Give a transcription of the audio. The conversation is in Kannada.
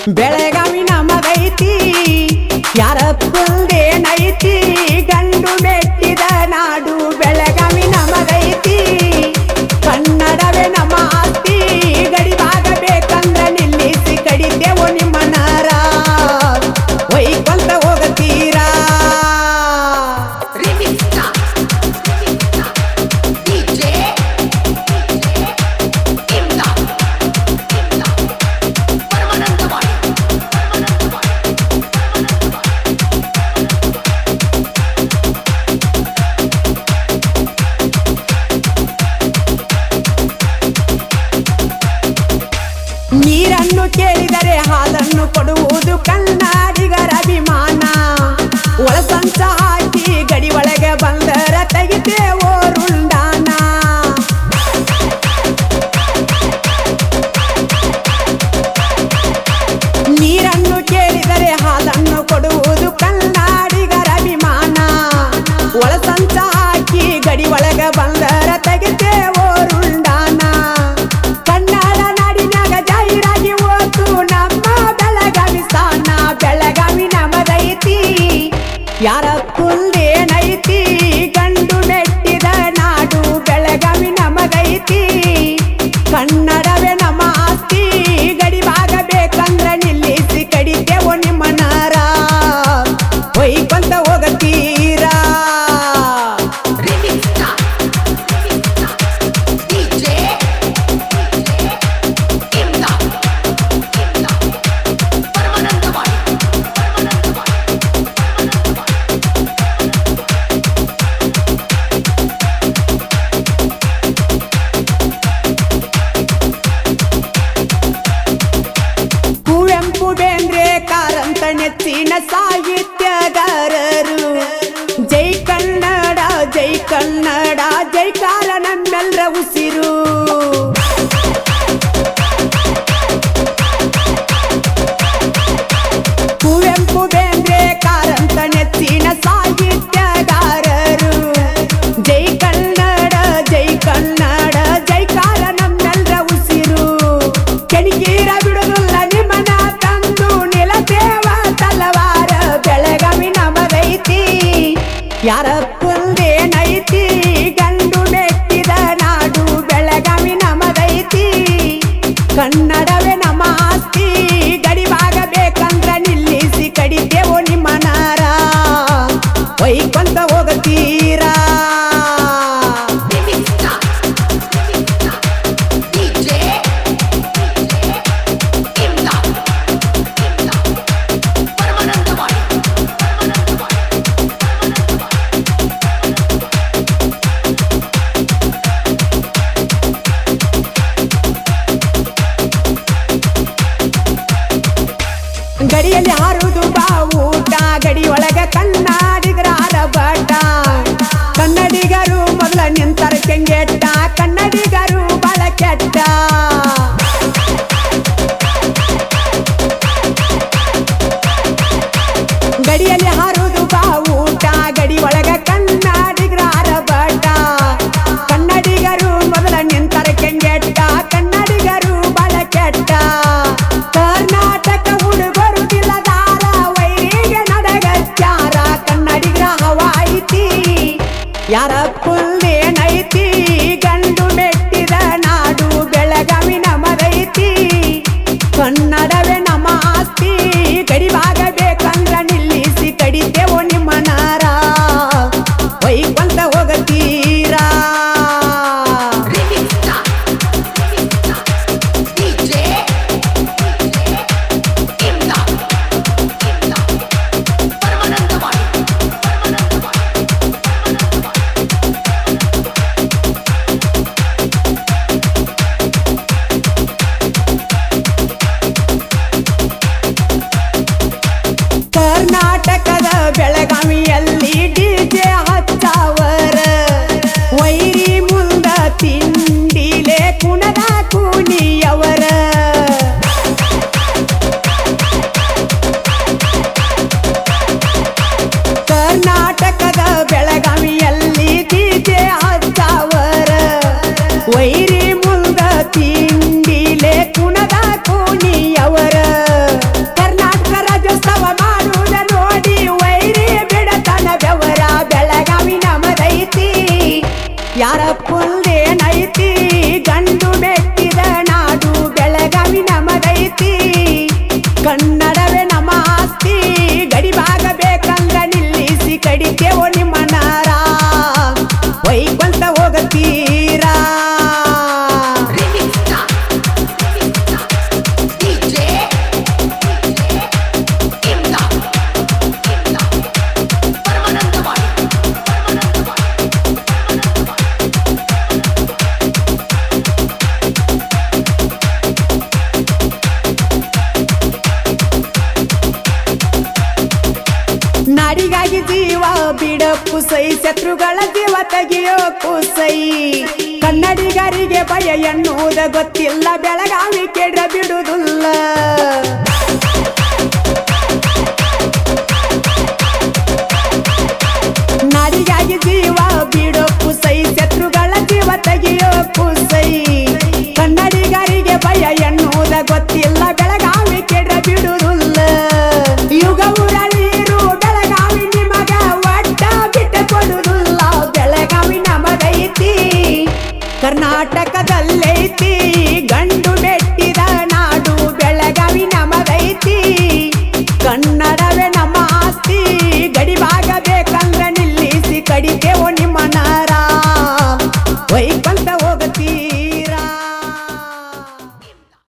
ಬೆಳಗಾವಿ ನಮಗೈತಿ ಯಾರ ನೈತಿ ಗಂಡು ಮೆಟ್ಟಿದ ನಾಡು ಬೆಳಗಾವಿ ನಮಗೈತಿ ಕನ್ನಡವೇ ನಮ್ಮ ಆಸ್ತಿ ಗಡಿಬಾಗಬೇಕಂದ್ರ ನಿಲ್ಲಿಸಿ ಕಡಿತೇವು ನಿಮ್ಮ ನಾರ ಒಯ್ಕೊಂತ ಹೋಗತೀರಾ Revista, DJ, Imda, ಪರಮಾನಂದವಾಡಿ ನೀರನ್ನು ಕೇಳಿದರೆ ಹಾಲನ್ನು ಕೊಡುವುದು ಕನ್ನಡಿಗರ ಅಭಿಮಾನ ಒಳಸಂಚ ಹಾಕಿ ಗಡಿ ಒಳಗೆ ಬಂದರ ತೆಗಿತೇವೋ ರುಂಡಾನ ನೀರನ್ನು ಕೇಳಿದರೆ ಹಾಲನ್ನು ಕೊಡುವುದು ಕನ್ನಡಿಗರ ಅಭಿಮಾನ ಒಳಸಂಚ ಹಾಕಿ ಗಡಿ ಒಳಗ ಬಂದರ ತೆಗಿತೇವೋ ರುಂಡಾನ ಕನ್ನಡ ನಾಡಿನಾಗ ಜಾಹೀರಾಗಿ ಹೋತು ನಮ್ಮ ಬೆಳಗಾವಿ ಸ್ಥಾನ ಬೆಳಗಾವಿ ನಮದೈತಿ ಯಾರ ಕುಲ್ದೇನೈತಿ ಗಂಡು ಮೆಟ್ಟಿದ ನಾಡು ಬೆಳಗಾವಿ ನಮಗೈತಿ ಕನ್ನಡವೇ ನಮ್ಮ ಆಸ್ತಿ ಗಡಿಬಾಗಬೇಕಂದ್ರ ನಿಲ್ಲಿಸಿ ಕಡಿತೇವೋ ನಿಮ್ಮ ನಾರ ಒಯ್ಕೊಂತ ಹೋಗತೀರಾ Revista, DJ, Imda, Paramanandawadi Kuvempu Bendre Karanth ನೆಚ್ಚಿನ ಸಾಹಿತ್ಯಗಾರರು ಜೈ ಕನ್ನಡ ಜೈ ಕನ್ನಡ ಜೈಕಾರ ನಮ್ಮೆಲ್ಲರ ಉಸಿರು ಕುವೆಂಪು ಬೇಂದ್ರೆ ಕಾರಂತ ನೆಚ್ಚಿನ ಸಾಹಿತ್ಯಗಾರರು ಜೈ ಕನ್ನಡ ಜೈ ಕನ್ನಡ ಜೈಕಾರ ನಮ್ಮೆಲ್ಲರ ಉಸಿರು ಕೆಣಕೀರ ಬಿಡುದಿಲ್ಲ ನಿಮ್ಮನ ತಂದು ನಿಲತೇವ ತಲವಾರ ಬೆಳಗಾವಿ ನಮಗೈತಿ ಯಾರ ಕುಲ್ದೇನೈತಿ ಗಂಡು ಮೆಟ್ಟಿದ ನಾಡು ಬೆಳಗಾವಿ ನಮಗೈತಿ ಕನ್ನಡವೇ ನಮ್ಮ ಆಸ್ತಿ ಗಡಿಬಾಗಬೇಕಂದ್ರ ನಿಲ್ಲಿಸಿ ಕಡಿತೇವೋ ನಿಮ್ಮ ನಾರ ಒಯ್ಕೊಂತ ಹೋಗತೀರಾ Revista, DJ, Imda, ಪರಮಾನಂದವಾಡಿ ಗಡಿಯಲ್ಲಿ ಹಾರುದು ಬಾವೂಟ ಗಡಿ ಒಳಗ ಕನ್ನಡಿಗರ ಆರಬಾಟ ಕನ್ನಡಿಗರು ಮೊದಲ ನಿಂತರ ಕೆಂಗೆಟ್ಟ ಕನ್ನಡಿಗರು ಬಳ ಕೆಟ್ಟ ಗಡಿಯಲ್ಲಿ ಹಾರುದು ಬಾವೂಟ ಗಡಿ ಒಳಗ ಕನ್ನಡಿಗರ ಆರಬಾಟ ಕನ್ನಡಿಗರು ಮೊದಲ ನಿಂತರ ಕೆಂಗೆಟ್ಟ ಕನ್ನಡಿಗರು ಬಳ ಕೆಟ್ಟ ಕರ್ನಾಟಕ ಹುಡುಗರು ತಿಲದಾರ ವೈರಿಗೆ ನಡಗಚ್ಚಾರ ಕನ್ನಡಿಗರ ಹವಾಯಿತಿ ಯಾರ ಪುಲ್ಲೇನೈತಿ ಗಂಡು ಮೆಟ್ಟಿದ ನಾಡು ಬೆಳಗಾವಿ ನಮಗೈತಿ ಕನ್ನಡವೇ ನಮ್ಮ ಆಸ್ತಿ ಗಡಿಬಾಗಬೇಕಂದ್ರ ನಿಲ್ಲಿಸಿ ಕಡಿತೇವೋ ನಿಮ್ಮ ನಾರ ಒಯ್ಕೊಂತ ಹೋಗತೀರಾ Revista, DJ, Imda, ಪರಮಾನಂದವಾಡಿ ಕರ್ನಾಟಕದ ಬೆಳಗಾವಿಯಲ್ಲಿ ಡಿಜೆ ಹಚ್ಚಾವರ ವೈರಿ ಮುಂದ ತಿಂಡಿಲೆ ಕುಣದ ಕೂನಿಯವರ ಕರ್ನಾಟಕದ ಬೆಳಗಾವಿಯಲ್ಲಿ ಡಿಜೆ ಹಚ್ಚಾವರ ವೈರಿ ಮುಂದ ತಿಂಡಿಲೆ ಕುಣದ ಕೂನಿಯವರ ನಾಡಿಗಾಗಿ ಜೀವ ಬಿಡ ಕುಸೈ ಶತ್ರುಗಳ ಜೀವ ತೆಗೆಯೋ ಕುಸೈ ಕನ್ನಡಿಗರಿಗೆ ಭಯ ಎನ್ನುವುದ ಗೊತ್ತಿಲ್ಲ ಬೆಳಗಾವಿ ಕೆಡ ಬಿಡುವುದಿಲ್ಲ ನಾಡಿಗಾಗಿ ಜೀವ ಬಿಡೋ ಕುಸೈ ಶತ್ರುಗಳ ಜೀವ ತೆಗೆಯೋ ಕುಸೈ ಕನ್ನಡಿಗರಿಗೆ ಭಯ ಎನ್ನುವುದ ಗೊತ್ತಿಲ್ಲ ಬೆಳಗಾವಿ ಕೆಡ ಬಿಡುವುದಿಲ್ಲ ಯುಗ ಉರಳೀರು ಬೆಳಗಾವಿ ನಿಮಗ ಒಟ್ಟ ಬಿಟ್ಟು ಕೊಡುವುದಿಲ್ಲ ಬೆಳಗಾವಿ ನಮಗೈತಿ ಕರ್ನಾಟಕದಲ್ಲೈತಿ ಗಂಡು ಮೆಟ್ಟಿದ ನಾಡು ಬೆಳಗಾವಿ ನಮಗೈತಿ ಕನ್ನ